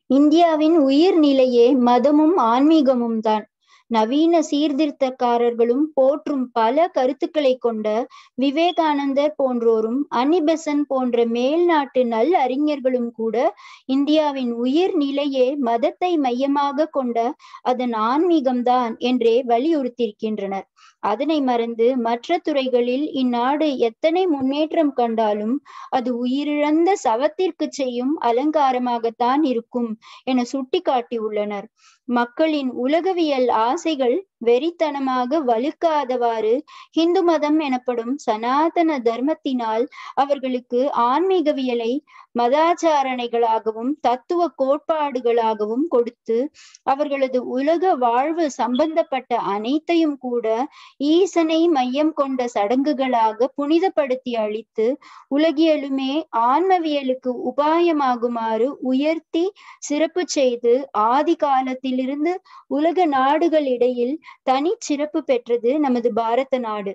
இந்தியாவின் உயிர் நிலையே மதமும் ஆன்மீகமும் தான் நவீன சீர்திருத்தக்காரர்களும் போற்றும் பல கருத்துக்களை கொண்ட விவேகானந்தர் போன்றோரும் அனிபெசன் போன்ற மேல்நாட்டு நல் அறிஞர்களும் கூட இந்தியாவின் உயிர் நிலையே மதத்தை மையமாக கொண்ட அதன் ஆன்மீகம்தான் என்றே வலியுறுத்தியிருக்கின்றனர் அதனை மறந்து மற்ற துறைகளில் இந்நாடு எத்தனை முன்னேற்றம் கண்டாலும் அது உயிரிழந்த சவத்திற்கு செய்யும் அலங்காரமாகத்தான் இருக்கும் என சுட்டிக்காட்டியுள்ளனர் மக்களின் உலகவியல் ஆசைகள் வெறித்தனமாக வலுக்காதவாறு இந்து மதம் எனப்படும் சனாதன தர்மத்தினால் அவர்களுக்கு ஆன்மீகவியலை மதாச்சாரணைகளாகவும் தத்துவ கோட்பாடுகளாகவும் கொடுத்து அவர்களது உலக வாழ்வு சம்பந்தப்பட்ட அனைத்தையும் கூட ஈசனை மையம் கொண்ட சடங்குகளாக புனிதப்படுத்தி அளித்து உலகியலுமே ஆன்மவியலுக்கு உபாயமாகுமாறு உயர்த்தி சிறப்பு செய்து ஆதி காலத்திலிருந்து உலக நாடுகளிடையில் தனி சிறப்பு பெற்றது நமது பாரத நாடு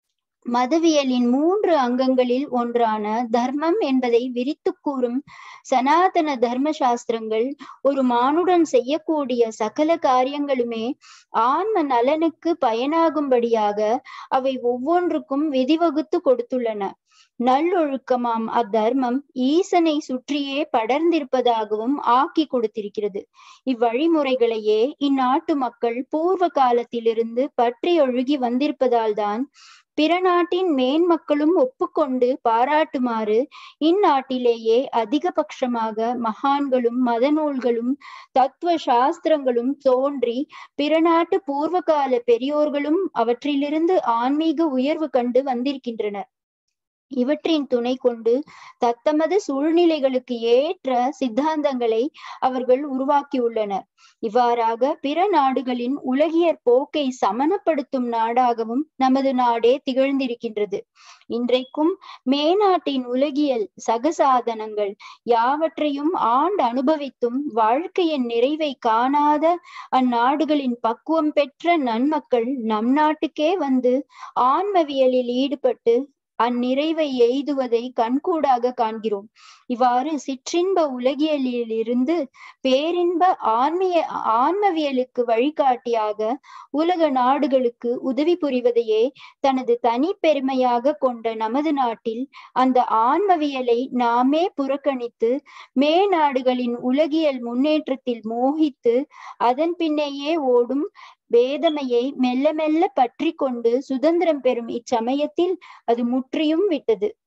மதவியலின் மூன்று அங்கங்களில் ஒன்றான தர்மம் என்பதை விரித்து கூறும் சனாதன தர்ம சாஸ்திரங்கள் ஒரு மானுடன் செய்யக்கூடிய சகல காரியங்களுமே ஆன்ம நலனுக்கு பயனாகும்படியாக அவை ஒவ்வொன்றுக்கும் விதிவகுத்து கொடுத்துள்ளன நல்லொழுக்கமாம் அத்தர்மம் ஈசனை சுற்றியே படர்ந்திருப்பதாகவும் ஆக்கி கொடுத்திருக்கிறது இவ்வழிமுறைகளையே இந்நாட்டு மக்கள் பூர்வ காலத்திலிருந்து பற்றி ஒழுகி வந்திருப்பதால் தான் பிற நாட்டின் மேன்மக்களும் ஒப்புக்கொண்டு பாராட்டுமாறு இந்நாட்டிலேயே அதிகபட்சமாக மகான்களும் மத நூல்களும் தத்துவ சாஸ்திரங்களும் தோன்றி பிற நாட்டு பூர்வகால பெரியோர்களும் அவற்றிலிருந்து ஆன்மீக உயர்வு கண்டு வந்திருக்கின்றனர் இவற்றின் துணை கொண்டு தத்தமது சூழ்நிலைகளுக்கு ஏற்ற சித்தாந்தங்களை அவர்கள் உருவாக்கியுள்ளனர் இவ்வாறாக பிற நாடுகளின் உலகியற் போக்கை சமனப்படுத்தும் நாடாகவும் நமது நாடே திகழ்ந்திருக்கின்றது இன்றைக்கும் மேநாட்டின் உலகியல் சகசாதனங்கள் யாவற்றையும் ஆண்டு அனுபவித்தும் வாழ்க்கையின் நிறைவை காணாத அந்நாடுகளின் பக்குவம் பெற்ற நன்மக்கள் நம் நாட்டுக்கே வந்து ஆன்மவியலில் ஈடுபட்டு அந்நிறைவை எய்துவதை கண்கூடாக காண்கிறோம் இவ்வாறு சிற்றின்ப உலகியலிலிருந்து பேரின்ப ஆன்மீக ஆன்மவியலுக்கு வழிகாட்டியாக உலக நாடுகளுக்கு உதவி புரிவதையே தனது தனி பெருமையாக கொண்ட நமது நாட்டில் அந்த ஆன்மவியலை நாமே புறக்கணித்து மே நாடுகளின் உலகியல் முன்னேற்றத்தில் மோகித்து அதன் பின்னேயே ஓடும் வேதமையை மெல்ல மெல்ல பற்றி கொண்டு சுதந்திரம் பெறும் இச்சமயத்தில் அது முற்றியும் விட்டது